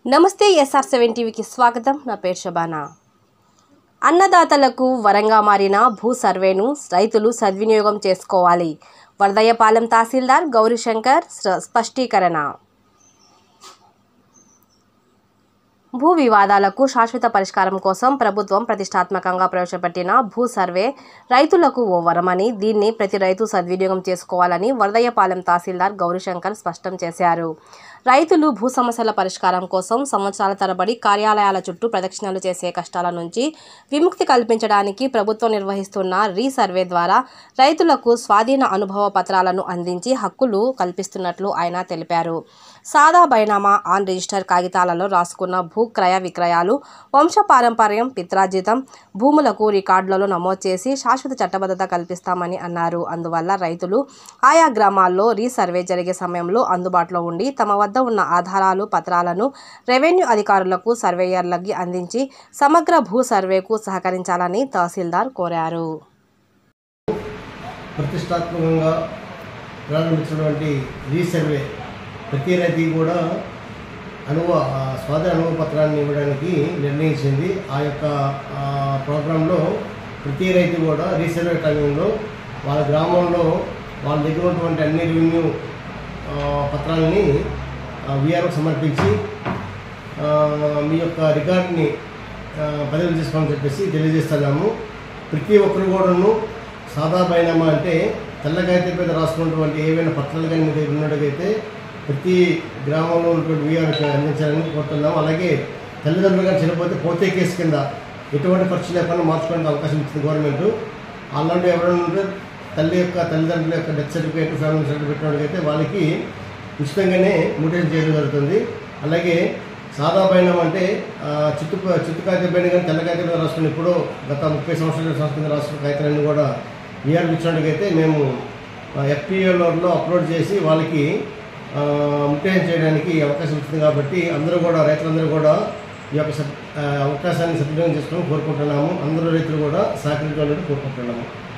నమస్తే SR seven టీవీకి స్వాగతం నా పేరు శబానా అన్నదాతలకు వరంగా మారిన భూ సర్వేను రైతులు సద్వినియోగం చేసుకోవాలి వరదయ్యపాలెం తహసీల్దార్ గౌరీశంకర్ స్ర- స్పష్టీకరణ భూ వివాదాలకు శాశ్వత పరిష్కారం కోసం ప్రభుత్వం ప్రతిష్టాత్మకంగా ప్రవేశపెట్టిన భూ సర్వే రైతులకు ఓ వరమని దీన్ని ప్రతి రైతు సద్వినియోగం చేసుకోవాలని వరదయ్యపాలెం తహసీల్దార్ గౌరీశంకర్ స్పష్టం చేశారు రైతులు భూ సమస్యల పరిష్కారం కోసం సంవత్సరాల తరబడి కార్యాలయాల చుట్టూ ప్రదక్షిణలు చేసే కష్టాల నుంచి విముక్తి కల్పించడానికి ప్రభుత్వం నిర్వహిస్తున్న రీ సర్వే ద్వారా రైతులకు స్వాధీన అనుభవ పత్రాలను అందించి హక్కులు కల్పిస్తున్నట్లు ఆయన తెలిపారు సాదా బైనామా ఆన్ రిజిస్టర్ కాగితాలలో రాసుకున్న భూ క్రయ విక్రయాలు వంశపారంపర్యం పిత్రాజితం భూములకు రికార్డులలో నమోదు చేసి శాశ్వత చట్టబద్ధత కల్పిస్తామని అన్నారు అందువల్ల రైతులు ఆయా గ్రామాల్లో రీసర్వే జరిగే సమయంలో అందుబాటులో ఉండి తమ వద్ద ఉన్న ఆధారాలు పత్రాలను రెవెన్యూ అధికారులకు సర్వేయర్లకి అందించి సమగ్ర భూ సర్వేకు సహకరించాలని తహసీల్దార్ కోరారు ప్రతిష్టాత్మకంగా ప్రారంభించినటువంటి రీసర్వే ప్రతి రైతుకి కూడా అనుభవ ఆ, స్వాధీన అనుభవ పత్రాన్ని ఇవ్వడానికి నిర్ణయించింది ఆ యొక్క ఆ, ప్రోగ్రాంలో ప్రతి రైతు కూడా రీసర్వే టైంలో వాళ్ళ గ్రామంలో వాళ్ళ దగ్గర ఉన్నటువంటి అన్ని రెవెన్యూ ఆ, పత్రాలని విఆర్ఓ సమర్పించి ఆ, మీ యొక్క రికార్డుని ఆ, బదిలీ చేసుకోమని చెప్పేసి తెలియజేస్తున్నాము ప్రతి ఒక్కరు కూడాను సాదా బైనామా అంటే తెల్ల కాగితం మీద రాసుకున్నటువంటి ఏవైనా పత్రాలు కానీ మీ దగ్గర ఉన్నట్టుగైతే ప్రతి గ్రామంలో ఉన్నటువంటి వీఆర్కి అందించాలని కోరుతున్నాము అలాగే తల్లిదండ్రులు కానీ చనిపోతే పోతే కేసు కింద ఎటువంటి ఖర్చు లేకుండా మార్చుకోవడానికి అవకాశం ఇచ్చింది గవర్నమెంట్ అలాంటి ఎవరైనా ఉంటే తల్లి యొక్క తల్లిదండ్రుల యొక్క డెత్ సర్టిఫికేట్ ఫ్యామిలీ సర్టిఫికేట్ అయితే వాళ్ళకి ఉచితంగానే మ్యూటేషన్ చేయడం జరుగుతుంది అలాగే సాదా బైనం అంటే ఆ, చిత్తు చిత్తు కాగితం పైన కానీ తెల్ల కాగితం మీద రాసుకుని ఇప్పుడు గత ముప్పై సంవత్సరాల సంవత్సరం కింద రాసుకున్న కాగితాలన్నీ కూడా వీఆర్ ఇచ్చినట్టుగైతే మేము ఎఫ్పిఏలో అప్లోడ్ చేసి వాళ్ళకి ముట్టేషన్ చేయడానికి అవకాశం ఇస్తుంది కాబట్టి అందరూ కూడా రైతులందరూ కూడా ఈ యొక్క సద్- ఆ, అవకాశాన్ని సద్వినియోగం చేసుకోవడం కోరుకుంటున్నాము అందరూ రైతులు కూడా సహకరించాలని కోరుకుంటున్నాము